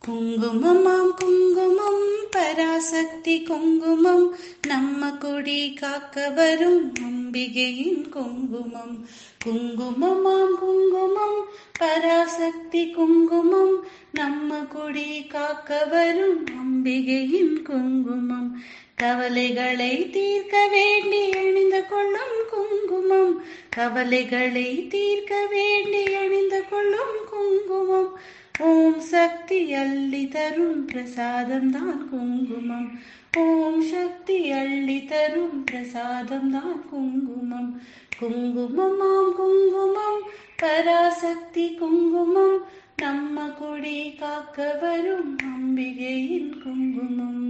குங்குமமாம் குங்குமம் பராசக்தி குங்குமம் நம்ம கொடி காக்க வரும் அம்பிகையின் குங்குமம் குங்குமமாம் குங்குமம் பராசக்தி குங்குமம் நம்ம கொடி காக்க வரும் அம்பிகையின் குங்குமம் கவலைகளை தீர்க்க வேண்டி அணிந்து கொள்ளும் குங்குமம் கவலைகளை தீர்க்க வேண்டி அணிந்து கொள்ளும் குங்குமம் ஓம் சக்தி அள்ளி தரும் பிரசாதம் தான் குங்குமம் ஓம் சக்தி அள்ளி தரும் பிரசாதம் தான் குங்குமம் குங்குமமாம் குங்குமம் பராசக்தி குங்குமம் நம்ம கொடி காக்க வரும் அம்பிகையின் குங்குமம்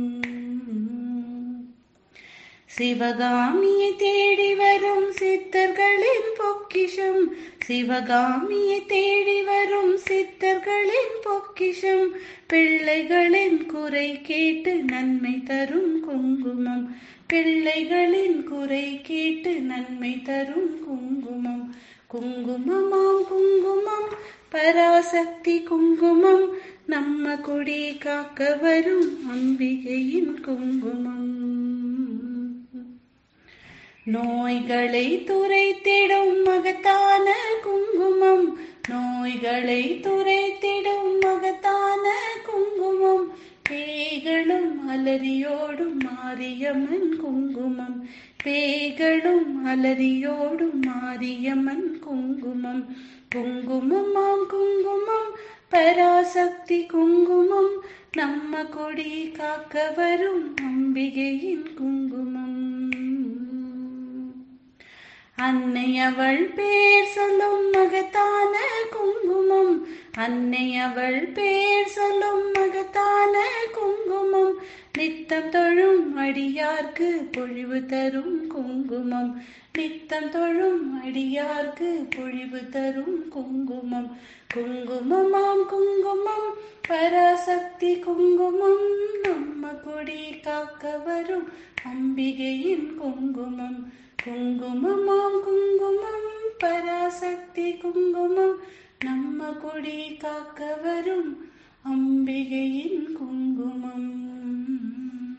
சிவகாமியை தேடி வரும் சித்தர்களின் பொக்கிஷம் சிவகாமியை தேடி வரும் சித்தர்களின் பொக்கிஷம் பிள்ளைகளின் குறை கேட்டு நன்மை தரும் குங்குமம் பிள்ளைகளின் குறை கேட்டு நன்மை தரும் குங்குமம் குங்குமமாம் குங்குமம் பராசக்தி குங்குமம் நம்ம கொடி காக்க வரும் அம்பிகையின் குங்குமம் நோய்களை துரைத்திடும் மகத்தான குங்குமம் நோய்களை துரைத்திடும் மகத்தான குங்குமம் பேய்களும் அலறியோடும் மாரியம்மன் குங்குமம் பேய்களும் அலறியோடும் மாரியம்மன் குங்குமம் குங்குமமாம் குங்குமம் பராசக்தி குங்குமம் நம்ம கொடி காக்க வரும் அம்பிகையின் குங்குமம் அன்னை அவள் பேர் சொல்லும் மகத்தான குங்குமம் அன்னை அவள் பேர் சொல்லும் மகத்தான குங்குமம் நித்தம் தொழும் அடியார்க்கு பொழிவு தரும் குங்குமம் நித்தம் தொழும் அடியார்க்கு பொழிவு தரும் குங்குமம் குங்குமமாம் குங்குமம் பராசக்தி குங்குமம் நம்ம கொடி காக்க வரும் அம்பிகையின் குங்குமம் குங்குமமாம் குங்குமம் பராசக்தி குங்குமம் நம்ம கொடி காக்க வரும் அம்பிகையின் குங்குமம்